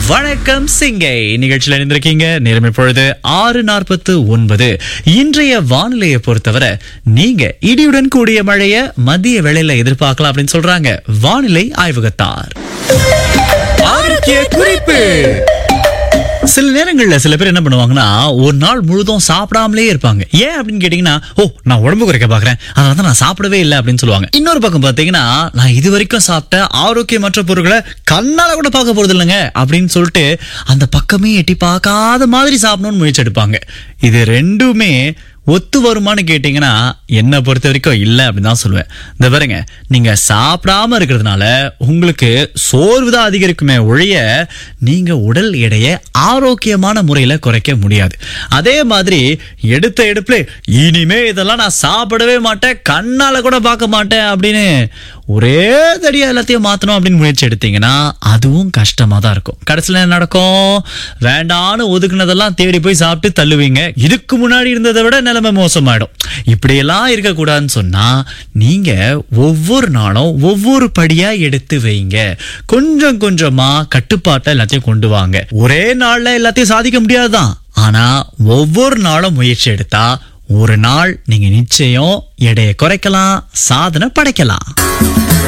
வணக்கம் சிங்கை நிகழ்ச்சியில் இணைந்திருக்கீங்க நேரம் இப்பொழுது ஆறு நாற்பத்து ஒன்பது இன்றைய வானிலையை பொறுத்தவரை நீங்க இடியுடன் கூடிய மழைய மதிய வேளையில எதிர்பார்க்கலாம் அப்படின்னு சொல்றாங்க வானிலை ஆய்வகத்தார் ஆரோக்கிய குறிப்பு சில நேரங்கள்ல சில பேர் என்ன பண்ணுவாங்கன்னா ஒரு நாள் முழுதும் சாப்பிடாமலே இருப்பாங்க ஏன் அப்படின்னு கேட்டீங்கன்னா ஓ நான் உடம்பு குறைக்க பாக்குறேன் அதனால தான் நான் சாப்பிடவே இல்லை அப்படின்னு சொல்லுவாங்க இன்னொரு பக்கம் பாத்தீங்கன்னா நான் இது வரைக்கும் சாப்பிட்ட ஆரோக்கியமற்ற பொருட்களை கண்ணால கூட பார்க்க போறது இல்லைங்க அப்படின்னு சொல்லிட்டு அந்த பக்கமே எட்டி பார்க்காத மாதிரி சாப்பிடணும்னு முயற்சி எடுப்பாங்க இது ரெண்டுமே ஒத்து வருமான்னு கேட்டீங்கன்னா என்னை பொறுத்த வரைக்கும் இல்லை அப்படின்னு தான் சொல்லுவேன் இந்த பாருங்க நீங்க சாப்பிடாம இருக்கிறதுனால உங்களுக்கு சோர்வு தான் அதிகரிக்குமே ஒழிய நீங்க உடல் எடையை ஆரோக்கியமான முறையில குறைக்க முடியாது அதே மாதிரி எடுத்த எடுப்புல இனிமே இதெல்லாம் நான் சாப்பிடவே மாட்டேன் கண்ணால கூட பார்க்க மாட்டேன் அப்படின்னு ஒரே தடியா எல்லாத்தையும் மாத்தணும் அப்படின்னு முயற்சி எடுத்தீங்கன்னா அதுவும் கஷ்டமா தான் இருக்கும் கடைசியில் என்ன நடக்கும் வேண்டான்னு ஒதுக்குனதெல்லாம் தேடி போய் சாப்பிட்டு தள்ளுவீங்க இதுக்கு முன்னாடி இருந்ததை விட நிலைமை மோசமாயிடும் இப்படியெல்லாம் இருக்கக்கூடாதுன்னு சொன்னா நீங்க ஒவ்வொரு நாளும் ஒவ்வொரு படியா எடுத்து வைங்க கொஞ்சம் கொஞ்சமா கட்டுப்பாட்டை எல்லாத்தையும் கொண்டு வாங்க ஒரே நாள்ல எல்லாத்தையும் சாதிக்க முடியாதுதான் ஆனா ஒவ்வொரு நாளும் முயற்சி எடுத்தா ஒரு நாள் நீங்க நிச்சயம் எடையை குறைக்கலாம் சாதனை படைக்கலாம்